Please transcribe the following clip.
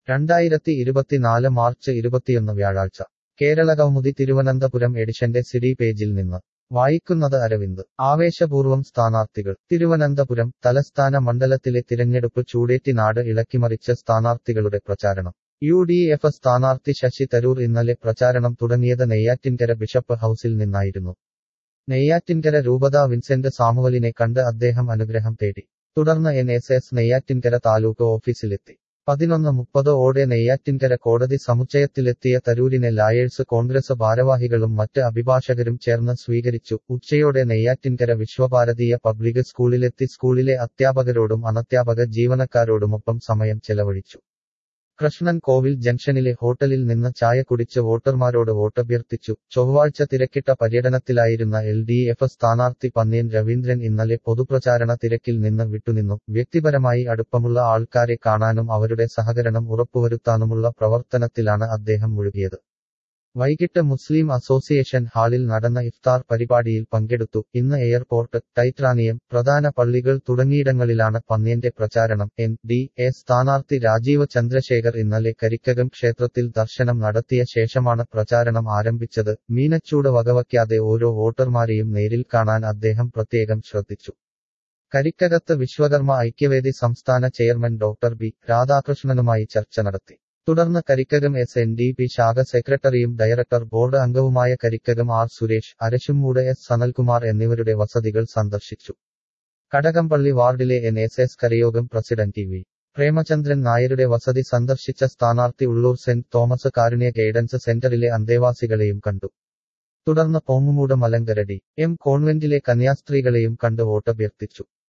രണ്ടായിരത്തി ഇരുപത്തിനാല് മാർച്ച് ഇരുപത്തിയൊന്ന് വ്യാഴാഴ്ച കേരള കൗമുദി തിരുവനന്തപുരം എഡിഷന്റെ സിഡി പേജിൽ നിന്ന് വായിക്കുന്നത് അരവിന്ദ് ആവേശപൂർവ്വം സ്ഥാനാർത്ഥികൾ തിരുവനന്തപുരം തലസ്ഥാന മണ്ഡലത്തിലെ തിരഞ്ഞെടുപ്പ് ചൂടേറ്റി നാട് ഇളക്കിമറിച്ച സ്ഥാനാർത്ഥികളുടെ പ്രചാരണം യു ഡി എഫ് സ്ഥാനാർത്ഥി ശശി തരൂർ ഇന്നലെ പ്രചാരണം തുടങ്ങിയത് നെയ്യാറ്റിൻകര ബിഷപ്പ് ഹൌസിൽ നിന്നായിരുന്നു നെയ്യാറ്റിൻകര രൂപത വിൻസെന്റ് സാമുവലിനെ കണ്ട് അദ്ദേഹം അനുഗ്രഹം തേടി തുടർന്ന് N S S Neyyattinkara taluk ഓഫീസിലെത്തി പതിനൊന്ന് മുപ്പത് ഓടെ നെയ്യാറ്റിൻകര കോടതി സമുച്ചയത്തിലെത്തിയ തരൂരിനെ ലായേഴ്സ് കോൺഗ്രസ് ഭാരവാഹികളും മറ്റ് അഭിഭാഷകരും ചേർന്ന് സ്വീകരിച്ചു ഉച്ചയോടെ നെയ്യാറ്റിൻകര വിശ്വഭാരതീയ പബ്ലിക് സ്കൂളിലെത്തി സ്കൂളിലെ അധ്യാപകരോടും അനധ്യാപക ജീവനക്കാരോടുമൊപ്പം സമയം ചെലവഴിച്ചു കൃഷ്ണൻ കോവിൽ ജംഗ്ഷനിലെ ഹോട്ടലിൽ നിന്ന് ചായ കുടിച്ച് വോട്ടർമാരോട് വോട്ടഭ്യർത്ഥിച്ചു ചൊവ്വാഴ്ച തിരക്കിട്ട പര്യടനത്തിലായിരുന്ന എൽ ഡി എഫ് സ്ഥാനാർത്ഥി പന്ന്യൻ രവീന്ദ്രൻ ഇന്നലെ പൊതുപ്രചാരണ തിരക്കിൽ നിന്ന് വിട്ടുനിന്നു വ്യക്തിപരമായി അടുപ്പമുള്ള ആൾക്കാരെ കാണാനും അവരുടെ സഹകരണം ഉറപ്പുവരുത്താനുമുള്ള പ്രവർത്തനത്തിലാണ് അദ്ദേഹം മുഴുകിയത് വൈകിട്ട് മുസ്ലിം അസോസിയേഷൻ ഹാളിൽ നടന്ന ഇഫ്താർ പരിപാടിയിൽ പങ്കെടുത്തു ഇന്ന് എയർപോർട്ട് ടൈറ്റാനിയം പ്രധാന പള്ളികൾ തുടങ്ങിയിടങ്ങളിലാണ് പന്ന്യന്റെ പ്രചാരണം എൻ ഡി എ സ്ഥാനാർത്ഥി രാജീവ് ചന്ദ്രശേഖർ ഇന്നലെ കരിക്കകം ക്ഷേത്രത്തിൽ ദർശനം നടത്തിയ ശേഷമാണ് പ്രചാരണം ആരംഭിച്ചത് മീനച്ചൂട് വകവയ്ക്കാതെ ഓരോ വോട്ടർമാരെയും നേരിൽ കാണാൻ അദ്ദേഹം പ്രത്യേകം ശ്രദ്ധിച്ചു കരിക്കകത്ത് വിശ്വകർമ്മ ഐക്യവേദി സംസ്ഥാന ചെയർമാൻ ഡോക്ടർ ബി രാധാകൃഷ്ണനുമായി ചർച്ച നടത്തി തുടർന്ന് Karikkakam S N D P ശാഖ സെക്രട്ടറിയും ഡയറക്ടർ ബോർഡ് അംഗവുമായ കരിക്കകം ആർ സുരേഷ് അരശുമൂട് എസ് സനൽകുമാർ എന്നിവരുടെ വസതികൾ സന്ദർശിച്ചു കടകംപള്ളി വാർഡിലെ എൻ എസ് എസ് കരയോഗം പ്രസിഡന്റ് ടി വി പ്രേമചന്ദ്രൻ നായരുടെ വസതി സന്ദർശിച്ച സ്ഥാനാർത്ഥി Ulloor Saint Thomas Karunya guidance സെന്ററിലെ അന്തേവാസികളെയും കണ്ടു തുടർന്ന് പോങ്ങുമൂട് മലങ്കരടി എം കോൺവെന്റിലെ കന്യാസ്ത്രീകളെയും കണ്ട് വോട്ടഭ്യർത്ഥിച്ചു